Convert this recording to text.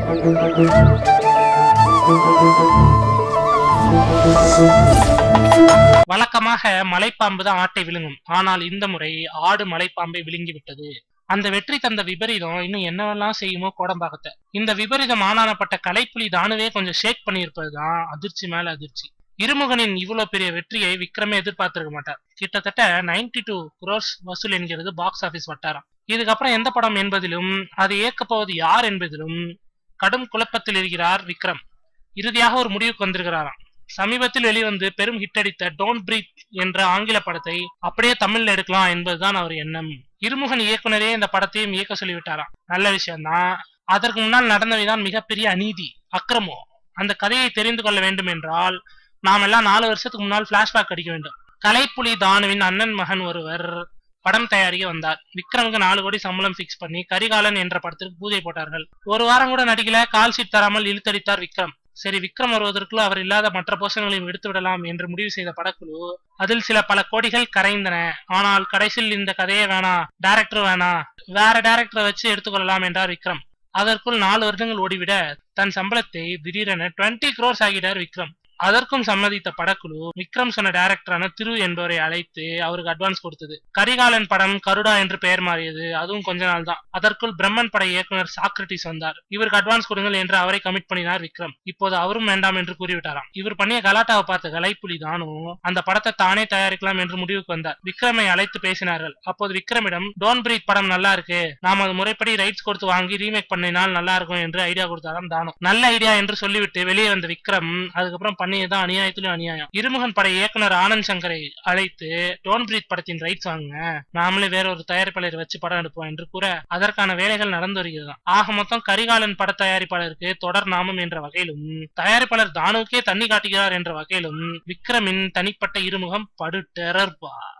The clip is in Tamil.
வழக்கமாக மலைப்பாம்பு தான் ஆட்டை விழுங்கும் ஆனால் இந்த முறை ஆடு மலைப்பாம்பை விழுங்கி விட்டது அந்த வெற்றி தந்த விபரீதம் இன்னும் என்னவெல்லாம் செய்யுமோ கோடம்பாக்கத்தை இந்த விபரீதம் ஆனானப்பட்ட கலைப்புலி தானுவே கொஞ்சம் ஷேக் பண்ணியிருப்பதுதான் அதிர்ச்சி மேல அதிர்ச்சி இருமுகனின் இவ்வளவு பெரிய வெற்றியை விக்ரமே எதிர்பார்த்திருக்க மாட்டார் கிட்டத்தட்ட 92 டூ குரோர்ஸ் வசூல் என்கிறது பாக்ஸ் ஆபீஸ் வட்டாரம் இதுக்கப்புறம் எந்த படம் என்பதிலும் அதை இயக்கப் போவது யார் என்பதிலும் கடும் குழப்பத்தில் இருக்கிறார் விக்ரம் இறுதியாக ஒரு முடிவுக்கு வந்திருக்கிறாராம் சமீபத்தில் வெளிவந்து பெரும் ஹிட் அடித்த டோன்ட் பிரீத் என்ற ஆங்கில படத்தை அப்படியே தமிழ்ல எடுக்கலாம் என்பதுதான் அவர் எண்ணம் இருமுகன் இயக்குனரே இந்த படத்தையும் இயக்க சொல்லிவிட்டாராம் நல்ல விஷயம்தான் அதற்கு முன்னால் நடந்தவைதான் மிகப்பெரிய அநீதி அக்கிரமம் அந்த கதையை தெரிந்து கொள்ள வேண்டும் என்றால் நாம் எல்லாம் நாலு வருஷத்துக்கு முன்னால் பிளாஷ்பேக் அடிக்க வேண்டும் கலைப்புலி தானுவின் அண்ணன் மகன் ஒருவர் படம் தயாரிக்க வந்தார் விக்ரமுக்கு நாலு கோடி சம்பளம் பிக்ஸ் பண்ணி கரிகாலன் என்ற படத்திற்கு பூஜை போட்டார்கள் ஒரு வாரம் கூட நடிக்கல கால் ஷீட் தராமல் இழுத்தடித்தார் விக்ரம் சரி விக்ரம் வருவதற்குள்ள அவர் இல்லாத மற்ற போர்ஷன்களையும் எடுத்து விடலாம் என்று முடிவு செய்த படக்குழு அதில் சில பல கோடிகள் கரைந்தன ஆனால் கடைசியில் இந்த கதையே வேணாம் டைரக்டர் வேணாம் வேற டைரக்டரை வச்சு எடுத்துக்கொள்ளலாம் என்றார் விக்ரம் அதற்குள் நாலு வருடங்கள் ஓடிவிட தன் சம்பளத்தை திடீரென 20 crores ஆகிட்டார் விக்ரம் அதற்கும் சம்மதித்த படக்குழு விக்ரம் சொன்ன டைரக்டரான திரு என்பவரை அழைத்து அவருக்கு அட்வான்ஸ் கொடுத்தது கரிகாலன் படம் கருடா என்று பெயர் மாறியது அதுவும் கொஞ்ச நாள் தான் அதற்குள் பிரம்மன் பட இயக்குனர் சாக்ரட்டிஸ் வந்தார் இவருக்கு அட்வான்ஸ் கொடுங்கள் என்று அவரை கமிட் பண்ணினார் விக்ரம் இப்போது அவரும் வேண்டாம் என்று கூறிவிட்டாராம் இவர் பண்ணிய கலாட்டாவை பார்த்த கலைப்புலி தானும் அந்த படத்தை தானே தயாரிக்கலாம் என்று முடிவுக்கு வந்தார் விக்ரமை அழைத்து பேசினார்கள் அப்போது விக்ரமிடம் டோன் பிரீத் படம் நல்லா இருக்கு நாம அது முறைப்படி ரைட்ஸ் கொடுத்து வாங்கி ரீமேக் பண்ணினால் நல்லா இருக்கும் என்று ஐடியா கொடுத்தாராம் தானும் நல்ல ஐடியா என்று சொல்லிவிட்டு வெளியே வந்த விக்ரம் அதுக்கப்புறம் பண்ணியதுதான் அநியாயத்திலும் அநியாயம் இருமுகன் பட இயக்குனர் ஆனந்த் சங்கரை அழைத்து டோன் பிரீத் படத்தின் ரைட்ஸ் வாங்குங்க நாமளே வேற ஒரு தயாரிப்பாளரை வச்சு படம் எடுப்போம் என்று கூற அதற்கான வேலைகள் நடந்து வருகிறது ஆக மொத்தம் கரிகாலன் பட தயாரிப்பாளருக்கு தொடர் நாமம் என்ற வகையிலும் தயாரிப்பாளர் தானுக்கே தண்ணி காட்டுகிறார் என்ற வகையிலும் விக்ரமின் தனிப்பட்ட இருமுகம் படு டெரர்பா